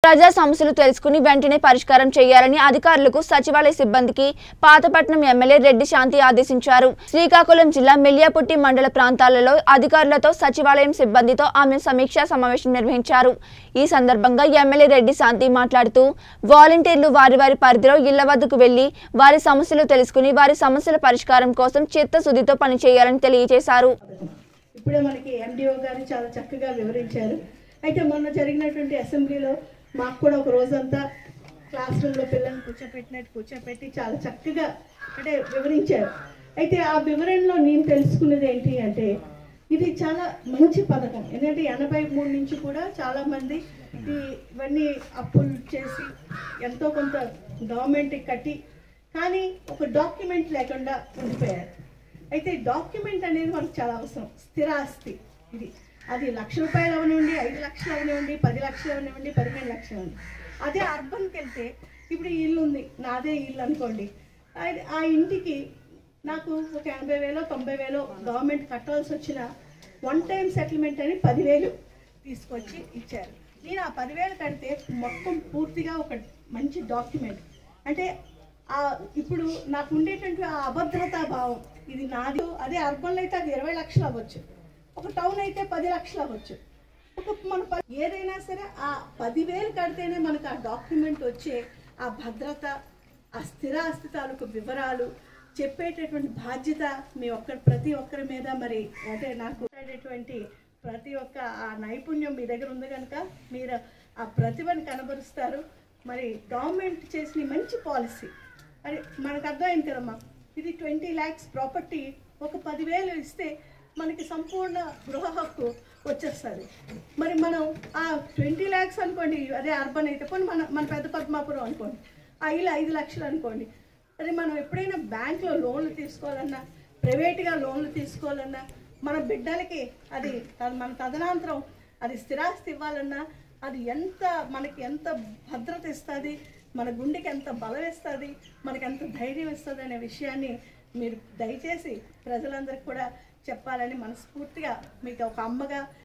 ప్రజా సమస్యలు తెలుసుకుని వెంటనే పరిష్కారం చేయాలని అధికారులకు సచివాలయ సిబ్బందికి పాతపట్నం ఎమ్మెల్యే రెడ్డి శాంతి ఆదేశించారు శ్రీకాకుళం జిల్లా మెల్లియాపుట్టి మండల ప్రాంతాలలో అధికారులతో సచివాలయం సిబ్బందితో ఆమె సమీక్షా సమావేశం నిర్వహించారు ఈ సందర్భంగా ఎమ్మెల్యే రెడ్డి శాంతి మాట్లాడుతూ వాలంటీర్లు వారి వారి పరిధిలో ఇళ్ల వద్దకు వెళ్లి వారి సమస్యలు తెలుసుకుని వారి సమస్యల పరిష్కారం కోసం చిత్తశుద్ధితో పనిచేయాలని తెలియజేశారు ఇప్పుడే మనకి ఎండిఓ గారు చాలా చక్కగా వివరించారు అయితే మొన్న జరిగినటువంటి అసెంబ్లీలో మాకు కూడా ఒక రోజంతా క్లాస్ రూమ్లో పిల్లల్ని కూర్చోపెట్టినట్టు కూర్చోపెట్టి చాలా చక్కగా అంటే వివరించారు అయితే ఆ వివరణలో నేను తెలుసుకున్నది ఏంటి అంటే ఇది చాలా మంచి పథకం ఎందుకంటే ఎనభై మూడు నుంచి కూడా చాలా మంది ఈ ఇవన్నీ అప్పులు చేసి ఎంతో కొంత గవర్నమెంట్కి కట్టి కానీ ఒక డాక్యుమెంట్ లేకుండా ఉండిపోయారు అయితే డాక్యుమెంట్ అనేది మనకు చాలా అవసరం స్థిరాస్తి ఇది అది లక్ష రూపాయలు అవనివ్వండి ఐదు లక్షలు అవనివ్వండి పది లక్షలు అవనివ్వండి పదిహేను లక్షలు అవనివ్వండి అదే అర్బన్కి వెళ్తే ఇప్పుడు ఈ ఇల్లు ఉంది నాదే ఇల్లు అనుకోండి అది- ఆ ఇంటికి నాకు ఒక ఎనభై వేలో తొంభై వేలో గవర్నమెంట్ కట్టాల్సి వచ్చిన వన్ టైం సెటిల్మెంట్ అని పదివేలు తీసుకొచ్చి ఇచ్చారు నేను ఆ పదివేలు కడితే మొత్తం పూర్తిగా ఒక మంచి డాక్యుమెంట్ అంటే ఆ ఇప్పుడు నాకు ఉండేటువంటి ఆ అభద్రతా భావం ఇది నాది అదే అర్బన్లో అయితే అది ఇరవై లక్షలు అవ్వచ్చు ఒక టౌన్ అయితే పది లక్షలు అవ్వచ్చు ఒక మన ప- ఏదైనా సరే ఆ పదివేలు కడితేనే మనకు ఆ డాక్యుమెంట్ వచ్చే ఆ భద్రత ఆ స్థిరాస్తి తాలూకు వివరాలు చెప్పేటటువంటి బాధ్యత మీ ఒక్క ప్రతి ఒక్కరి మీద మరి అంటే నాకు ఉండేటటువంటి ప్రతి ఒక్క ఆ నైపుణ్యం మీ దగ్గర ఉంది కనుక మీరు ఆ ప్రతిభను కనబరుస్తారు మరి గవర్నమెంట్ చేసిన ఈ మంచి పాలసీ అది మనకు అర్థమైంది కదమ్మా ఇది ట్వంటీ ల్యాక్స్ ప్రాపర్టీ ఒక పదివేలు ఇస్తే మనకి సంపూర్ణ గృహ హక్కు వచ్చేస్తుంది మరి మనం ఆ ట్వంటీ ల్యాక్స్ అనుకోండి అదే అర్బన్ అయితే పోనీ మన మన పెద్ద పద్మాపురం అనుకోండి ఆ ఇల్లు ఐదు లక్షలు అనుకోండి అది మనం ఎప్పుడైనా బ్యాంక్లో లోన్లు తీసుకోవాలన్నా ప్రైవేట్గా లోన్లు తీసుకోవాలన్నా మన బిడ్డలకి అది త- మన తదనంతరం అది స్థిరాస్తి ఇవ్వాలన్నా అది ఎంత మనకి ఎంత భద్రత ఇస్తుంది మన గుండెకి ఎంత బలం ఇస్తుంది మనకి ఎంత ధైర్యం ఇస్తుంది అనే విషయాన్ని మీరు దయచేసి ప్రజలందరికీ కూడా చెప్పాలని మనస్ఫూర్తిగా మీకు ఒక అమ్మగా